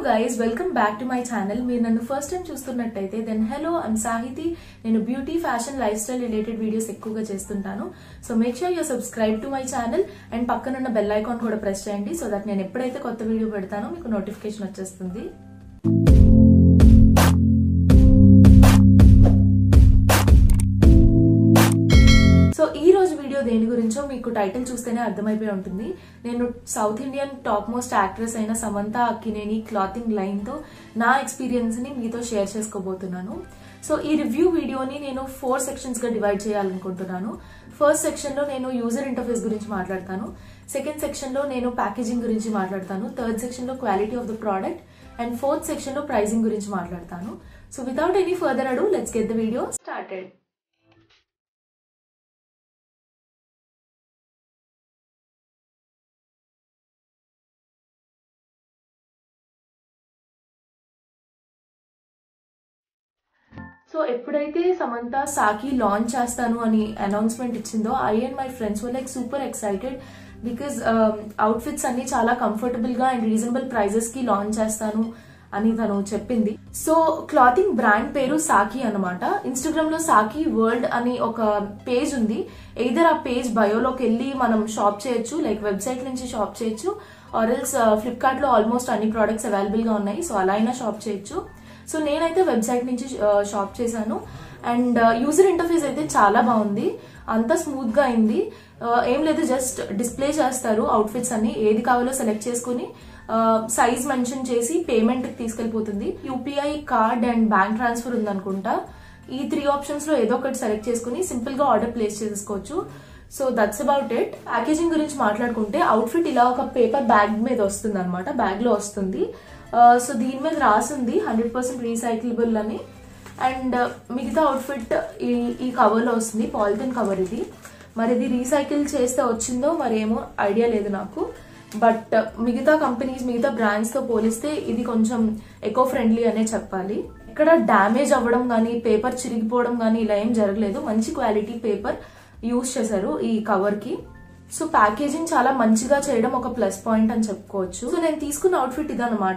Guys welcome back to my channel మీరు నన్ను first time చూస్తున్నట్టయితే దెన్ హలో ఐమ్ సాహితి నేను beauty fashion lifestyle related videos ఎక్కువగా చేస్తుంటాను so make sure you subscribe to my channel and పక్కనున్న bell icon కూడా press చేయండి so that నేను ఎప్పుడైతే కొత్త వీడియో పెడతానో మీకు నోటిఫికేషన్ వచ్చేస్తుంది సో ఈ రోజు వీడియో దేని గురించో మీకు టైటిల్ చూస్తేనే అర్థమైపోయి ఉంటుంది నేను south Indian topmost actress అయిన సమంత అక్కినేని క్లాతింగ్ లైన్ తో నా ఎక్స్పీరియన్స్ ని మీతో షేర్ చేసుకోబోతున్నాను సో ఈ రివ్యూ వీడియోని నేను ఫోర్ సెక్షన్స్ గా డివైడ్ చేయాలనుకుంటున్నాను ఫస్ట్ సెక్షన్ లో నేను యూజర్ ఇంటర్ఫేస్ గురించి మాట్లాడతాను సెకండ్ సెక్షన్ లో నేను ప్యాకేజింగ్ గురించి మాట్లాడతాను థర్డ్ సెక్షన్ లో quality of the product and fourth section లో ప్రైసింగ్ గురించి మాట్లాడతాను so without any further ado let's get the video started so ఎప్పుడైతే సమంత సాకి లాంచ్ చేస్తాను అని అనౌన్స్మెంట్ ఇచ్చిందో I and my friends were like super excited because outfits అన్ని చాలా comfortable గా అండ్ రీజనబుల్ ప్రైజెస్ కి లాంచ్ చేస్తాను అని తను చెప్పింది సో క్లాతింగ్ బ్రాండ్ పేరు సాకి అనమాట ఇన్స్టాగ్రామ్ లో సాకి వరల్డ్ అని ఒక పేజ్ ఉంది ఎయిదర్ ఆ పేజ్ బయోలోకి వెళ్ళి మనం షాప్ చేయొచ్చు లైక్ వెబ్సైట్ నుంచి షాప్ చేయొచ్చు ఆర్ ఎల్స్ ఫ్లిప్కార్ట్ లో ఆల్మోస్ట్ అన్ని ప్రోడక్ట్స్ అవైలబుల్ గా ఉన్నాయి సో అలా అయినా షాప్ చేయొచ్చు సో నేనైతే వెబ్సైట్ నుంచి షాప్ చేశాను అండ్ యూజర్ ఇంటర్ఫేస్ అయితే చాలా బాగుంది అంత స్మూత్ గా అయింది ఏం లేదు జస్ట్ డిస్ప్లే చేస్తారు అవుట్ఫిట్స్ అన్ని ఏది కావాలో సెలెక్ట్ చేసుకుని సైజ్ మెన్షన్ చేసి పేమెంట్ తీసుకెళ్లిపోతుంది UPI card and bank transfer ఉందనుకుంటా ఈ త్రీ ఆప్షన్స్ లో ఏదో ఒకటి సెలెక్ట్ చేసుకుని సింపుల్ గా ఆర్డర్ ప్లేస్ చేసుకోవచ్చు so that's about it packaging గురించి మాట్లాడుకుంటే అవుట్ఫిట్ ఇలా ఒక పేపర్ బ్యాగ్ మీద వస్తుంది అనమాట బ్యాగ్ లో వస్తుంది సో దీని మీద రాసింది హండ్రెడ్ పర్సెంట్ రీసైక్లబుల్ అని అండ్ మిగతా అవుట్ఫిట్ ఈ ఈ కవర్లో వస్తుంది పాలిథిన్ కవర్ ఇది మరి ఇది రీసైకిల్ చేస్తే వచ్చిందో మరి ఏమో ఐడియా లేదు నాకు బట్ మిగతా కంపెనీస్ మిగతా బ్రాండ్స్తో పోలిస్తే ఇది కొంచెం ఎకో ఫ్రెండ్లీ అనే చెప్పాలి ఇక్కడ డ్యామేజ్ అవ్వడం కానీ పేపర్ చిరిగిపోవడం కానీ ఇలా ఏం జరగలేదు మంచి క్వాలిటీ పేపర్ యూస్ చేశారు ఈ కవర్కి సో ప్యాకేజింగ్ చాలా మంచిగా చేయడం ఒక ప్లస్ పాయింట్ అని చెప్పుకోవచ్చు సో నేను తీసుకున్న అవుట్ఫిట్ ఇదనమాట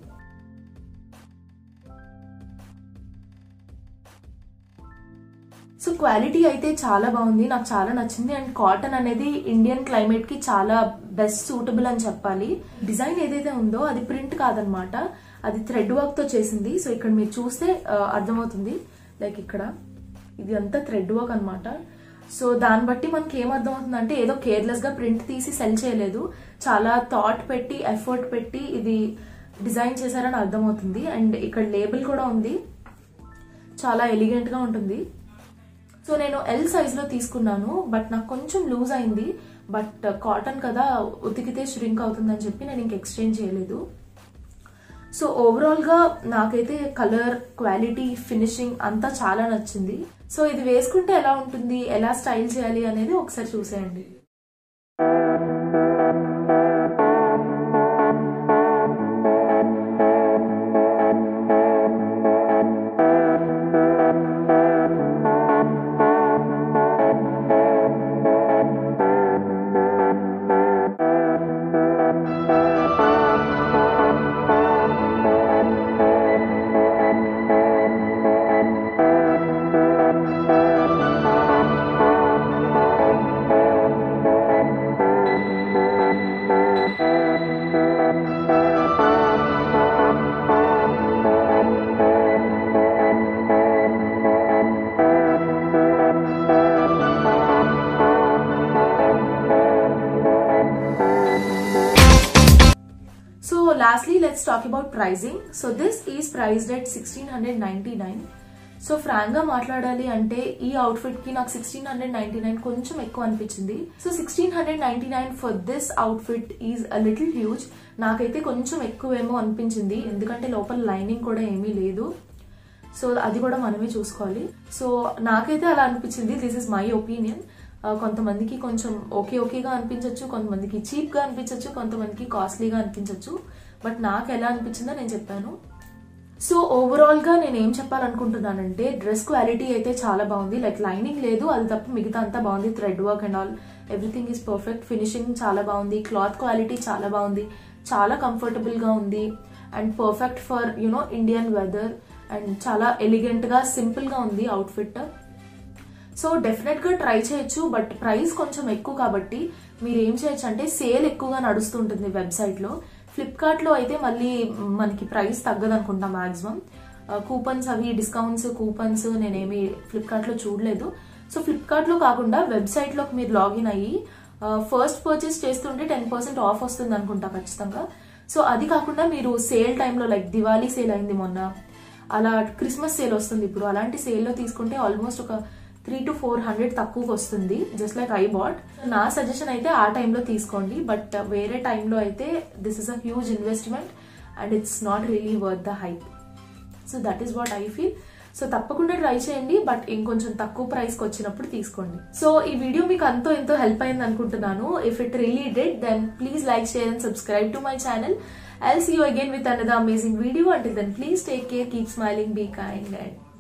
సో క్వాలిటీ అయితే చాలా బాగుంది నాకు చాలా నచ్చింది అండ్ కాటన్ అనేది ఇండియన్ క్లైమేట్ కి చాలా బెస్ట్ సూటబుల్ అని చెప్పాలి డిజైన్ ఏదైతే ఉందో అది ప్రింట్ కాదనమాట అది థ్రెడ్ వర్క్ తో చేసింది సో ఇక్కడ మీరు చూస్తే అర్థమవుతుంది లైక్ ఇక్కడ ఇది అంతా థ్రెడ్ వర్క్ అనమాట సో దాన్ని బట్టి మనకి ఏమర్థం అవుతుంది అంటే ఏదో కేర్లెస్ గా ప్రింట్ తీసి సెల్ చేయలేదు చాలా థాట్ పెట్టి ఎఫర్ట్ పెట్టి ఇది డిజైన్ చేశారని అర్థమవుతుంది అండ్ ఇక్కడ లేబుల్ కూడా ఉంది చాలా ఎలిగెంట్ గా ఉంటుంది సో నేను ఎల్ సైజ్ లో తీసుకున్నాను బట్ నాకు కొంచెం లూజ్ అయింది బట్ కాటన్ కదా ఉతికితే ష్రింక్ అవుతుందని చెప్పి నేను ఇంక ఎక్స్చేంజ్ చేయలేదు సో ఓవరాల్ గా నాకైతే కలర్ క్వాలిటీ ఫినిషింగ్ అంతా చాలా నచ్చింది సో ఇది వేసుకుంటే ఎలా ఉంటుంది ఎలా స్టైల్ చేయాలి అనేది ఒకసారి చూసేయండి So lastly, let's talk about pricing. So this is priced at 1699. So frank గా మాట్లాడాలి అంటే ఈ అవుట్ఫిట్ కి నాకు సిక్స్టీన్ హండ్రెడ్ నైన్టీ నైన్ కొంచెం ఎక్కువ అనిపించింది so sixteen hundred ninety nine for this outfit is a little huge నాకైతే కొంచెం ఎక్కువేమో అనిపించింది ఎందుకంటే లోపల లైనింగ్ కూడా ఏమీ లేదు సో అది కూడా మనమే చూసుకోవాలి సో నాకైతే అలా అనిపించింది దిస్ ఇస్ మై ఒపీనియన్ కొంతమందికి కొంచెం ఓకే ఓకేగా అనిపించవచ్చు కొంతమందికి చీప్గా అనిపించవచ్చు కొంతమందికి కాస్ట్లీగా అనిపించవచ్చు బట్ నాకు ఎలా అనిపించిందో నేను చెప్పాను సో ఓవరాల్ గా నేను ఏం చెప్పాలనుకుంటున్నానంటే డ్రెస్ క్వాలిటీ అయితే చాలా బాగుంది లైక్ లైనింగ్ లేదు అది తప్ప మిగతా అంతా బాగుంది thread work and all everything is perfect finishing చాలా బాగుంది క్లాత్ క్వాలిటీ చాలా బాగుంది చాలా కంఫర్టబుల్ గా ఉంది and perfect for you know Indian weather and చాలా ఎలిగెంట్ గా సింపుల్ గా ఉంది అవుట్ఫిట్ సో డెఫినెట్ గా ట్రై చేయొచ్చు బట్ ప్రైస్ కొంచెం ఎక్కువ కాబట్టి మీరు ఏం చేయొచ్చు అంటే సేల్ ఎక్కువగా నడుస్తుంటుంది వెబ్సైట్ లో ఫ్లిప్కార్ట్ లో అయితే మళ్ళీ మనకి ప్రైస్ తగ్గదు అనుకుంటా మాక్సిమం కూపన్స్ అవి డిస్కౌంట్స్ కూపన్స్ నేనేమి ఫ్లిప్కార్ట్ లో చూడలేదు సో ఫ్లిప్కార్ట్ లో కాకుండా వెబ్సైట్ లోకి మీరు లాగిన్ అయ్యి ఫస్ట్ పర్చేస్ చేస్తుంటే టెన్ పర్సెంట్ ఆఫ్ వస్తుంది అనుకుంటా ఖచ్చితంగా సో అది కాకుండా మీరు సేల్ టైంలో లైక్ దివాళీ సేల్ అయింది మొన్న అలా క్రిస్మస్ సేల్ వస్తుంది ఇప్పుడు అలాంటి సేల్లో తీసుకుంటే ఆల్మోస్ట్ ఒక త్రీ టు ఫోర్ హండ్రెడ్ తక్కువకి వస్తుంది జస్ట్ లైక్ ఐ బాట్ నా సజెషన్ అయితే ఆ టైంలో తీసుకోండి బట్ వేరే టైంలో అయితే this is a huge investment and it's not really worth the hype so that is what I feel so తప్పకుండా ట్రై చేయండి బట్ ఇంకొంచెం తక్కువ ప్రైస్ కి వచ్చినప్పుడు తీసుకోండి సో ఈ వీడియో మీకు అంతో ఎంతో హెల్ప్ అయింది అనుకుంటున్నాను ఇఫ్ ఇట్ రియలీ డెడ్ then please like share and subscribe to my channel I'll see you again with another amazing video until then please take care keep smiling be kind and